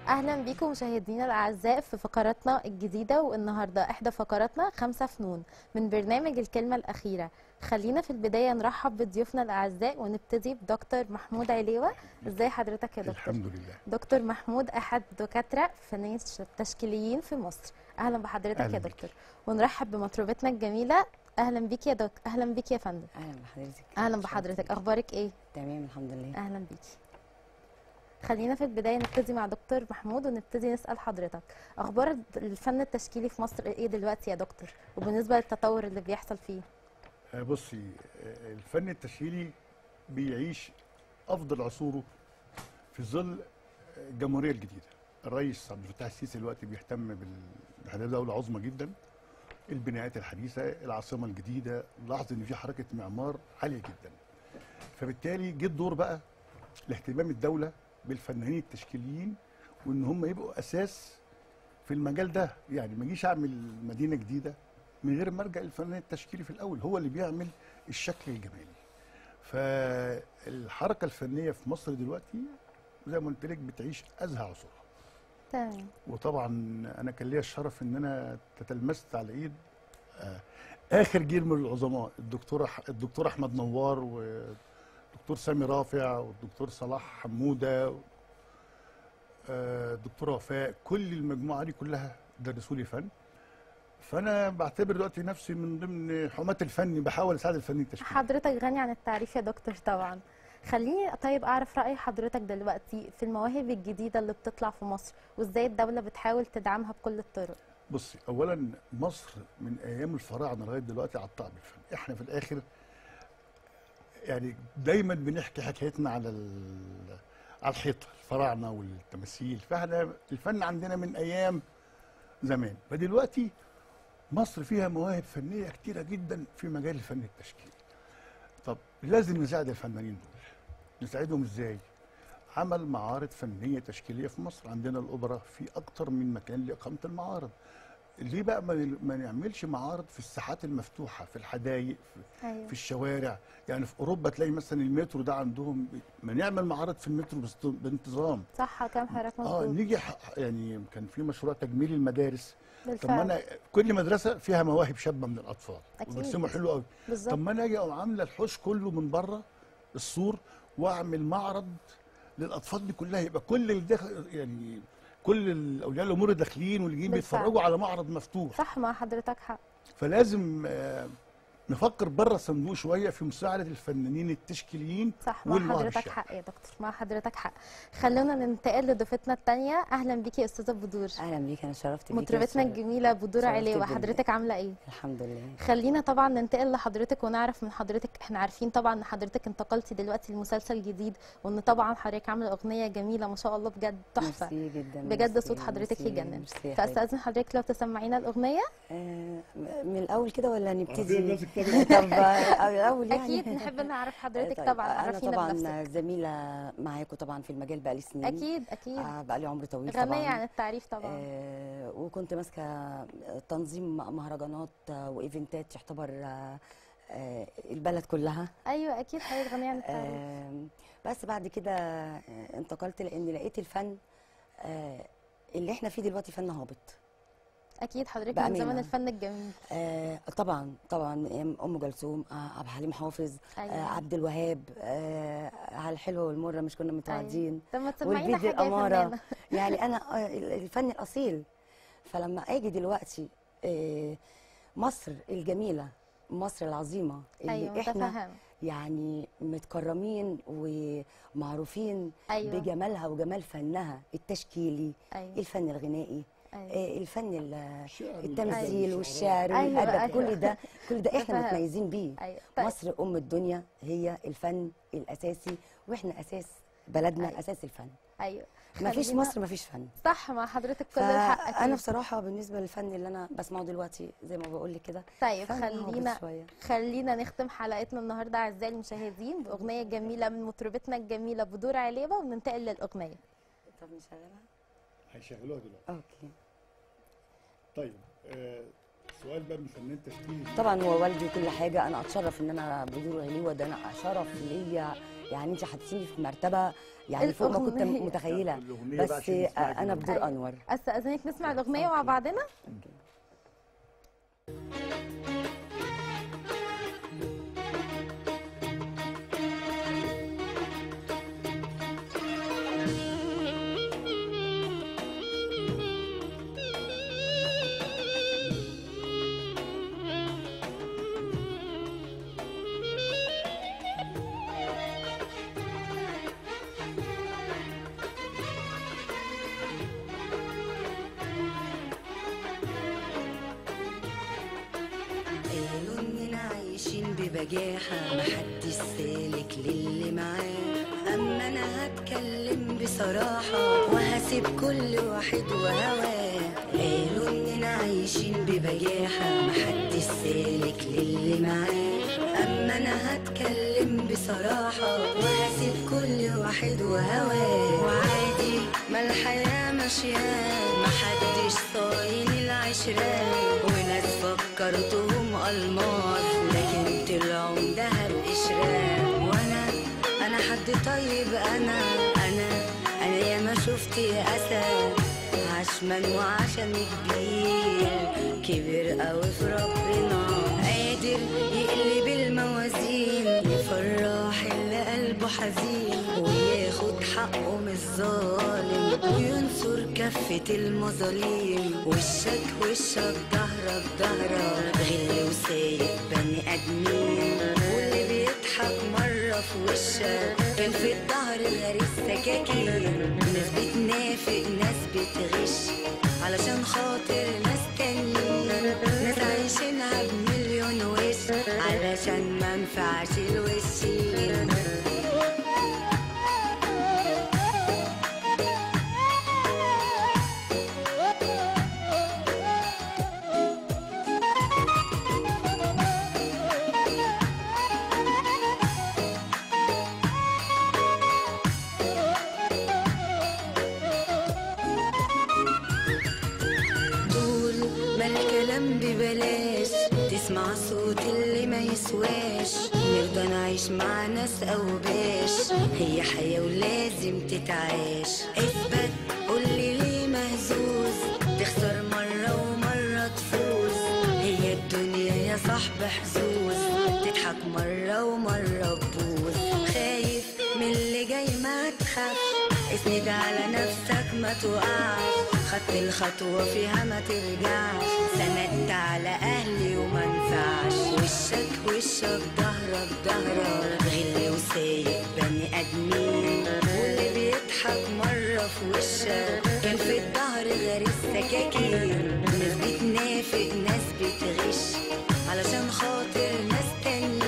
اهلا بيكم مشاهدينا الاعزاء في فقراتنا الجديده والنهارده احدى فقراتنا خمسة فنون من برنامج الكلمه الاخيره خلينا في البدايه نرحب بضيوفنا الاعزاء ونبتدي بدكتور محمود عليوه ازاي حضرتك يا دكتور الحمد لله دكتور محمود احد دكاتره فنيين تشكيليين في مصر اهلا بحضرتك أهلا يا بيك. دكتور ونرحب بمطربتنا الجميله اهلا بيك يا دك اهلا بيك يا فندم اهلا بحضرتك اهلا بحضرتك اخبارك ايه تمام الحمد لله اهلا بيكي خلينا في البدايه نبتدي مع دكتور محمود ونبتدي نسال حضرتك اخبار الفن التشكيلي في مصر ايه دلوقتي يا دكتور وبالنسبه للتطور اللي بيحصل فيه آه، بصي آه، الفن التشكيلي بيعيش افضل عصوره في ظل الجمهوريه الجديده الرئيس عبد الفتاح السيسي دلوقتي بيهتم بال احنا دوله عظمى جدا البنايات الحديثه العاصمه الجديده لاحظ ان في حركه معمار عاليه جدا فبالتالي جه الدور بقى لاهتمام الدوله بالفنانين التشكيليين وان هم يبقوا اساس في المجال ده يعني ما اجيش اعمل مدينه جديده من غير ما ارجع للفنان التشكيلي في الاول هو اللي بيعمل الشكل الجمالي فالحركه الفنيه في مصر دلوقتي زي ما قلت لك بتعيش ازهى عصورها تمام وطبعا انا كان ليا الشرف ان انا تتلمست على ايد آه، اخر جيل من العظماء الدكتور أح- الدكتور احمد نوار والدكتور سامي رافع والدكتور صلاح حموده آه، الدكتوره وفاء كل المجموعه دي كلها درسوا لي فن فانا بعتبر دلوقتي نفسي من ضمن حماة الفن بحاول اساعد الفني التشكيلي حضرتك غني عن التعريف يا دكتور طبعا خليني طيب اعرف راي حضرتك دلوقتي في المواهب الجديده اللي بتطلع في مصر وازاي الدوله بتحاول تدعمها بكل الطرق بصي اولا مصر من ايام الفراعنه لغايه دلوقتي على الطعم الفن احنا في الاخر يعني دايما بنحكي حكايتنا على ال- على الحيطه الفراعنه والتماثيل فاحنا الفن عندنا من ايام زمان فدلوقتي مصر فيها مواهب فنيه كتيره جدا في مجال الفن التشكيلي طب لازم نساعد الفنانين دول نساعدهم ازاي عمل معارض فنيه تشكيليه في مصر عندنا الاوبرا في اكتر من مكان لاقامه المعارض ليه بقى ما ما نعملش معارض في الساحات المفتوحه في الحدائق في, ايوه في الشوارع يعني في اوروبا تلاقي مثلا المترو ده عندهم ما نعمل معارض في المترو بس- بانتظام صح كلام حضرتك اه مظبوط نيجي ح- يعني كان في مشروع تجميل المدارس طب ما بالفعل انا كل مدرسه فيها مواهب شابه من الاطفال أكيد. وبيرسموا حلو قوي بالظبط طب ما انا اجي اقوم عامله الحوش كله من بره السور واعمل معرض للاطفال دي كلها يبقى كل اللي داخل يعني كل ال- اولياء الامور داخلين واللي جايين بالفعل. بيتفرجوا على معرض مفتوح صح مع حضرتك حق فلازم آه، نفكر بره الصندوق شويه في مساعده الفنانين التشكيليين صح مع والمواهب حضرتك الشابة. حق يا دكتور مع حضرتك حق خلونا ننتقل لضيفتنا الثانيه اهلا بيكي يا استاذه بدور اهلا بيك انا شرفت بيك مطربتنا الجميله بدور شرفت عليوه جداً. حضرتك عامله ايه الحمد لله خلينا طبعا ننتقل لحضرتك ونعرف من حضرتك احنا عارفين طبعا ان حضرتك انتقلتي دلوقتي لمسلسل جديد وان طبعا حضرتك عامله اغنيه جميله ما شاء الله بجد تحفه ميرسي جدا بجد ميرسي، صوت حضرتك ميرسي، يجنن ميرسي يا حبيبي. فاستاذن حضرتك لو تسمعينا الاغنيه آه من الاول كده ولا عارفين نبتدي الناس طب آه، الاول يعني اكيد نحب نعرف حضرتك طيب، طبعا انا عرفينا طبعا بنفسك زميله معاكم طبعا في المجال بقالي سنين اكيد اكيد آه بقالي عمر طويل غنيه طبعا عن التعريف طبعا آه وكنت ماسكه تنظيم مهرجانات آه، وايفنتات يعتبر آه آه البلد كلها ايوه اكيد حضرتك غنيه عن التعريف آم، بس بعد كده آه، انتقلت لان لقيت الفن آه، اللي احنا فيه دلوقتي فن هابط اكيد حضرتك من بأمانة. زمن الفن الجميل آه، طبعا طبعا من ايام ام كلثوم آه، عبد الحليم حافظ أيوة. آه، عبد الوهاب آه، على الحلوه والمره مش كنا متعودين طب ما تسمعينا والبيد حاجه يا الاماره فنانه يعني انا آه، الفن الاصيل فلما اجي دلوقتي آه، مصر الجميله مصر العظيمه اللي ايوه احنا متفهمه يعني متكرمين ومعروفين ايوه بجمالها وجمال فنها التشكيلي ايوه الفن الغنائي ايوه آه، الفن ال- الشعر التمثيل والأدب والشعر أيوة، والادب أيوة. كل ده كل ده احنا تفهم. متميزين بيه ايوه طيب. مصر ام الدنيا هي الفن الاساسي واحنا اساس بلدنا أيوة. اساس الفن ايوه ما فيش خلينا- مصر ما فيش فن صح مع حضرتك كل الحق فانا اكيد بصراحه بالنسبه للفن اللي انا بسمعه دلوقتي زي ما بقول لك كده طيب فن هابط خلينا شويه خلينا نختم حلقتنا النهارده اعزائي المشاهدين باغنيه جميله من مطربتنا الجميله بدور عليبه وننتقل للاغنيه طب نشغلها هيشغلوها دلوقتي اوكي طيب آه، سؤال بقى من فنان تشكيلي طبعا هو والدي وكل حاجه انا اتشرف ان انا بدور عليه وده انا شرف ليا يعني انت حطيتيني في مرتبه يعني فوق ما كنت الأغنية. متخيله الأغنية بقى بس عشان نسمعك انا الأغنية. بدور انور استاذنك نسمع الاغنيه مع بعضنا قالوا اننا عايشين ببجاحة محدش سالك للي معاه اما انا هتكلم بصراحة وهسيب كل واحد وهواه قالوا اننا عايشين ببجاحة محدش سالك للي معاه اما انا هتكلم بصراحة وهسيب كل واحد وهواه وعادي ما الحياة ماشية محدش صاين العشرة وناس فكرتهم ألماس لكن طلعوا دهب قشرة وانا انا حد طيب انا انا انا ياما شفت اسد عشمان وعشم كبير كبر قوي في ربنا قادر يقلب الموازين يفرح اللي قلبه حزين وياخد حقه من الظالم وينصر كفة المظالم وشك وشك ظهرك ظهرك غل وسايق بني ادمين واللي بيضحك مرة في وشك كان في الظهر غير السكاكين ناس بتنافق ناس بتغش علشان خاطر ناس تانيين ناس عايشينها بمليون وش علشان ما ينفعش الوشين طول ما الكلام ببلاش تسمع صوت اللي ما يسواش نرضى نعيش مع ناس أوباش هي حياة ولازم تتعاش اثبت قولي ليه مهزوز تخسر مرة ومرة تفوز هي الدنيا يا صاحب حظوظ تضحك مرة ومرة تبوظ خايف من اللي جاي ما تخافش اسند على نفسك ما تقعش خدت الخطوة فيها ما ترجعش سندت على أهلي وما نفعش وشك وشك ظهرك ظهرك غل وسايق بني آدمين واللي بيضحك مرة في وشك كان في الظهر غير السكاكين ناس بتنافق ناس بتغش علشان خاطر ناس تانيين